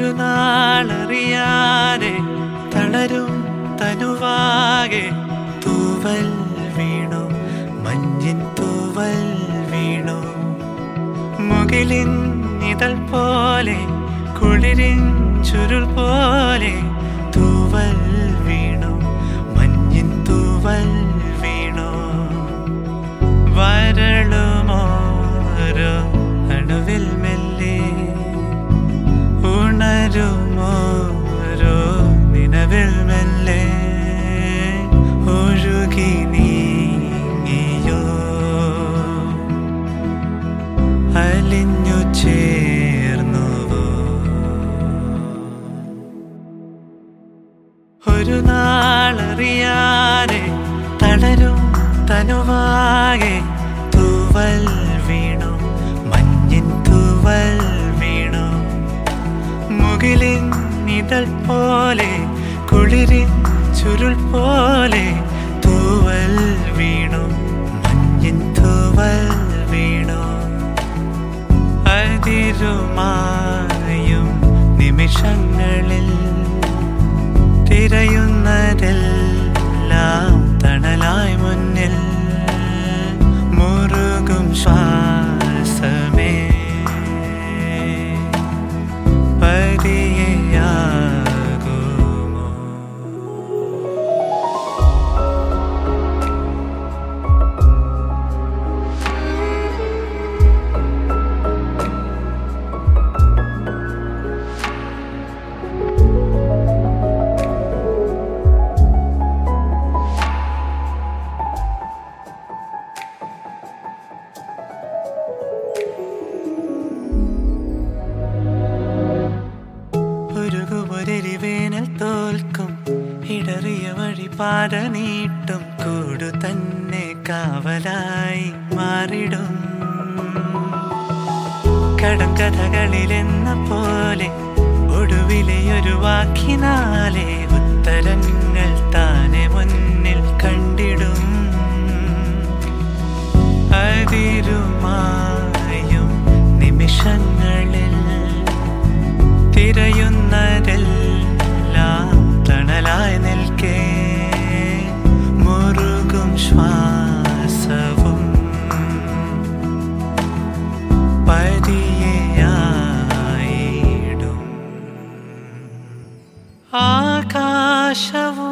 ഒരു നാളറിയാതെ തളരും തനുവാകെ തൂവൽ വീണു മഞ്ഞിൻ തൂവൽ വീണു മുകിലിൻ ഇതൾ പോലെ കുളിരിൻ ചുരുൾ പോലെ തൂവൽ വീണു മഞ്ഞിൻ തൂവൽ വീണു വരളുമോരോ അണുവിൽ മെല്ലെ ഉണരുമോരോ നിലവിൽ മെല്ലെ ഒഴുകി നീങ്ങിയോ അലിഞ്ഞു ചേർന്നുവോ ഒരു നാളറിയാതെ തളരും തനുവാകെ തൂവൽ വീണു മഞ്ഞിൻ തൂവൽ വീണു മുകിലിൻ ഇതൾ പോലെ കുളിരിൻ ചുരുൾ പോലെ തൂവൽ വീണു മഞ്ഞിൻ തൂവൽ വീണു അതിരുമായും നിമിഷങ്ങളിൽ തിരയുന്നതെല്ലാം തണലായി മുന്നിൽ മുറുകും ശ്വാസമേ പതിയാകുമോ ഉരുകുമൊരരി വേനൽ തോൽക്കും ഇടറിയ വഴി പാത നീട്ടും കൂടു തന്നെ കാവലായി മാറിടും കടങ്കഥകളിലെന്ന പോലെ ഒടുവിലെ ഒരു വാക്കിനാലെ ഉത്തരങ്ങൾ താനെ മുന്നിൽ കണ്ടിടും അതിരുമായും നിമിഷങ്ങളിൽ തിരയുന്നതെല്ലാം തണലായി നിൽക്കേ മുറുകും ശ്വാസവും പതിയായിടും ആകാശവും